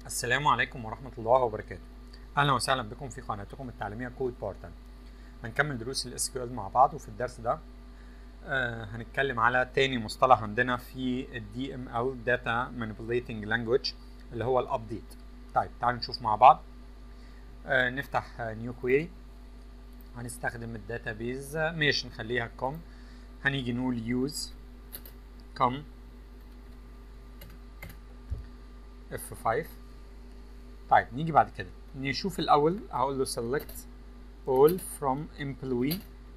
السلام عليكم ورحمة الله وبركاته أهلا وسهلا بكم في قناتكم التعليمية كود بارتن هنكمل دروس الاس كيو مع بعض وفي الدرس ده آه هنتكلم على تاني مصطلح عندنا في الدي ام او داتا مانيبيوليتنج لانجويج اللي هو الابديت طيب تعالوا نشوف مع بعض آه نفتح نيو كويري هنستخدم الداتابيز ماشي نخليها كوم هنيجي نقول يوز كوم F5 طيب نيجي بعد كده نشوف الأول هقول له select all from employee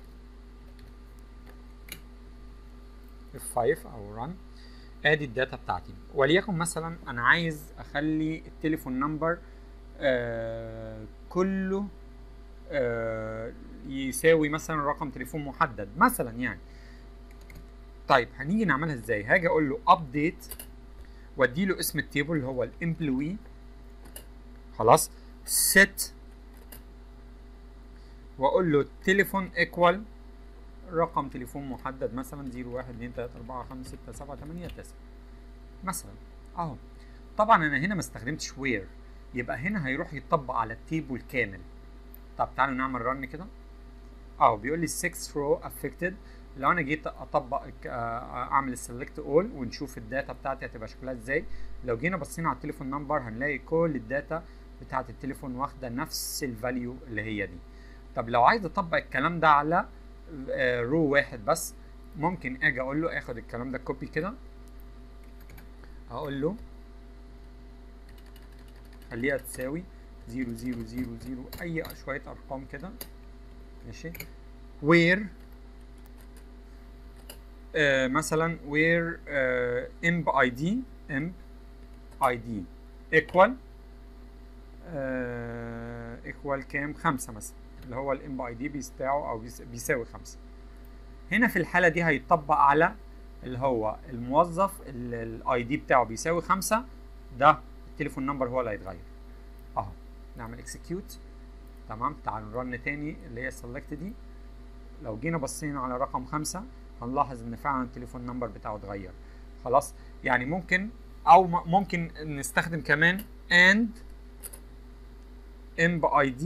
F5 أو run ادي الداتا بتاعتي وليكن مثلا انا عايز اخلي التليفون نمبر آه كله آه يساوي مثلا رقم تليفون محدد مثلا يعني طيب هنيجي نعملها ازاي هاجي اقول له update وادي له اسم التيبل اللي هو الامبلوي خلاص set واقول له تليفون ايكوال رقم تليفون محدد مثلا 0 1 2 3 4 5 6 7 8 9 مثلا اهو طبعا انا هنا ما استخدمتش وير يبقى هنا هيروح يطبق على التيبل كامل طب تعالوا نعمل رن كده اهو بيقول لي 6 رو افكتد لو انا جيت اطبق اعمل السلكت اول ونشوف الداتا بتاعتي هتبقى شكلها ازاي لو جينا بصينا على التليفون نمبر هنلاقي كل الداتا بتاعت التليفون واخده نفس الفاليو اللي هي دي طب لو عايز اطبق الكلام ده على رو واحد بس ممكن اجي اقول له اخد الكلام ده كوبي كده اقول له خليها تساوي 0 0 0 0 اي شويه ارقام كده ماشي وير آه مثلا where آه imp id imp id equal آه equal كام خمسة مثلا اللي هو الامب اي دي بيستاعه او بيساوي خمسة هنا في الحالة دي هيطبق على اللي هو الموظف الاي دي بتاعه بيساوي خمسة ده التليفون نمبر هو اللي هيتغير اهو نعمل اكسكيوت تمام تعالوا نرن تاني اللي هي سيلكت دي لو جينا بصينا على رقم خمسة هنلاحظ ان فعلا التليفون نمبر بتاعه اتغير خلاص يعني ممكن او ممكن نستخدم كمان and imb id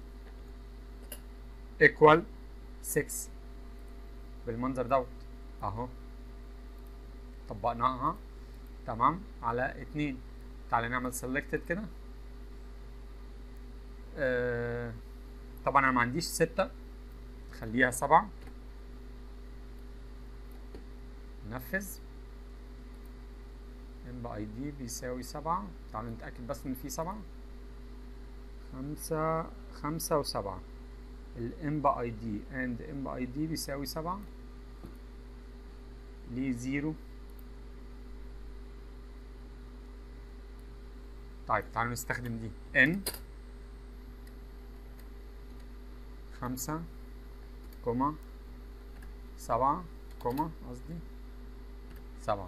equal 6 بالمنظر دوت اهو طبقناها تمام على اتنين تعالى نعمل selected كده آه طبعا انا ما عنديش ستة خليها سبعة نفذ ام اي دي بيساوي سبعة تعالوا نتأكد بس ان في سبعة خمسة خمسة وسبعة الام اي دي اند ام اي دي بيساوي سبعة ليه زيرو طيب تعالوا نستخدم دي ان خمسة كوما سبعة كوما قصدي سبعة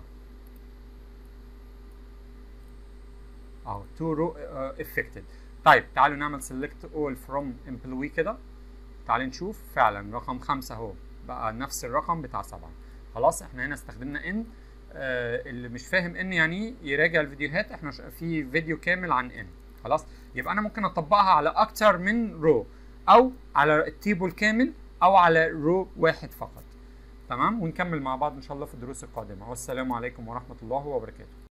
اهو تو رو افكتد طيب تعالوا نعمل select all from employee كده تعالوا نشوف فعلا رقم خمسة اهو بقى نفس الرقم بتاع سبعة خلاص احنا هنا استخدمنا ان آه اللي مش فاهم ان يعني يراجع الفيديوهات احنا في فيديو كامل عن ان خلاص يبقى انا ممكن اطبقها على اكتر من رو او على التيبل كامل او على رو واحد فقط تمام ونكمل مع بعض ان شاء الله في الدروس القادمه والسلام عليكم ورحمه الله وبركاته